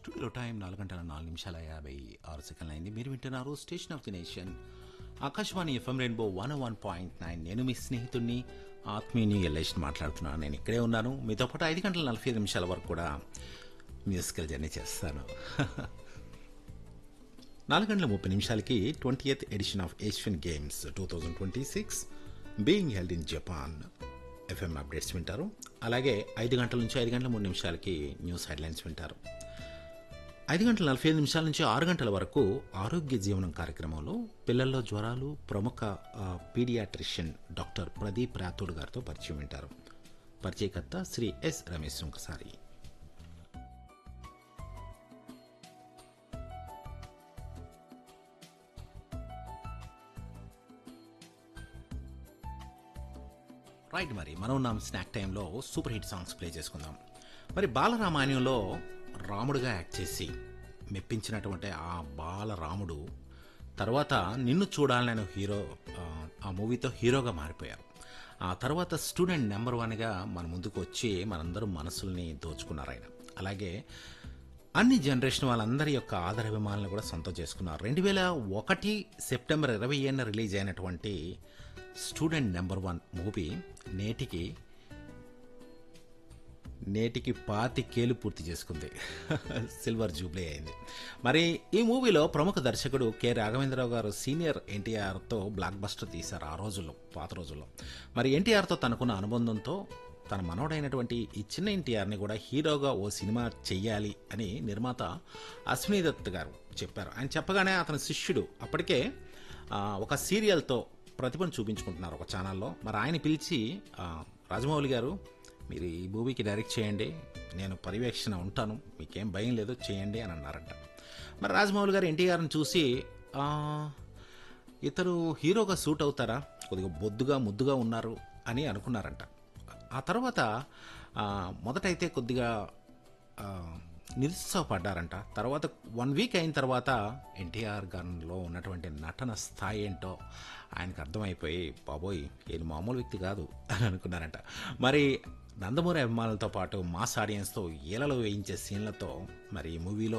studio time నాలుగు గంటల నాలుగు నిమిషాల యాభై ఆరు సెకండ్లు అయింది మీరు వింటున్నారు station of the nation Akashvani FM rainbow one one point nine నేను మీ స్నేహితుడిని ఆత్మీయుని ఎల్లేషన్ మాట్లాడుతున్నాను నేను ఇక్కడే ఉన్నాను మీతో పాటు ఐదు గంటల నలభై ఐదు నిమిషాల వరకు కూడా మ్యూజికల్ జర్నీ చేస్తాను నాలుగు గంటల ముప్పై నిమిషాలకి twenty eighth edition of Asian games two thousand twenty six being held in Japan FM updates వింటారు అలాగే ఐదు గంటల నుంచి ఐదు గంటల మూడు నిమిషాలకి న్యూస్ హెడ్లైన్స్ వింటారు ఐదు గంటల నలభై ఐదు నిమిషాల నుంచి ఆరు గంటల వరకు ఆరోగ్య జీవనం కార్యక్రమంలో పిల్లల్లో జ్వరాలు ప్రముఖ ఆ, పీడియాట్రిషియన్ డాక్టర్ ప్రదీప్ రాథోడ్ గారితో పరిచయం వింటారు పరిచయకర్త శ్రీ ఎస్ రమేష్ ఒకసారి రైట్ మరి మనం ఉన్నాం స్నాక్ టైంలో సూపర్ హిట్ సాంగ్స్ ప్లే చేసుకుందాం మరి బాలరామాయణంలో రాముడుగా యాక్ట్ చేసి మెప్పించినటువంటి ఆ బాలరాముడు తర్వాత నిన్ను చూడాలని హీరో ఆ, ఆ మూవీతో హీరోగా మారిపోయారు ఆ తర్వాత స్టూడెంట్ నెంబర్ వన్గా మన ముందుకు వచ్చి మనందరూ మనసుల్ని దోచుకున్నారు ఆయన అలాగే అన్ని జనరేషన్ వాళ్ళందరి యొక్క ఆదరాభిమానులను కూడా సొంతం చేసుకున్నారు రెండు వేల ఒకటి సెప్టెంబర్ ఇరవై ఏడున రిలీజ్ అయినటువంటి స్టూడెంట్ నెంబర్ వన్ మూవీ నేటికి నేటికి పాతికేలు పూర్తి చేసుకుంది సిల్వర్ జూబ్లీ అయింది మరి ఈ మూవీలో ప్రముఖ దర్శకుడు కె రాఘవేంద్రరావు గారు సీనియర్ ఎన్టీఆర్తో బ్లాక్ బస్టర్ తీశారు ఆ రోజుల్లో పాత రోజుల్లో మరి ఎన్టీఆర్తో తనకున్న అనుబంధంతో తన మనవడైనటువంటి ఈ చిన్న ఎన్టీఆర్ని కూడా హీరోగా ఓ సినిమా చెయ్యాలి అని నిర్మాత అశ్విని దత్ గారు చెప్పారు ఆయన చెప్పగానే అతని శిష్యుడు అప్పటికే ఆ, ఒక సీరియల్తో ప్రతిభను చూపించుకుంటున్నారు ఒక ఛానల్లో మరి ఆయన పిలిచి ఆ, రాజమౌళి గారు మీరు ఈ మూవీకి డైరెక్ట్ చేయండి నేను పర్యవేక్షణ ఉంటాను మీకేం భయం లేదు చేయండి అని అన్నారంట మరి రాజమౌళి గారు ఎన్టీఆర్ని చూసి "ఆ, ఇతరు హీరోగా సూట్ అవుతారా కొద్దిగా బొద్దుగా ముద్దుగా ఉన్నారు అని అనుకున్నారంట ఆ తర్వాత ఆ, మొదటైతే కొద్దిగా ఆ, నిరుత్సాహపడ్డారంట తర్వాత వన్ వీక్ అయిన తర్వాత ఎన్టీఆర్ గన్లో ఉన్నటువంటి నటన స్థాయి ఏంటో ఆయనకు అర్థమైపోయి బాబోయ్ ఈయన మామూలు వ్యక్తి కాదు అని అనుకున్నారంట మరి నందమూరి అభిమానులతో పాటు మాస్ ఆడియన్స్తో ఏలలో వేయించే సీన్లతో మరి ఈ మూవీలో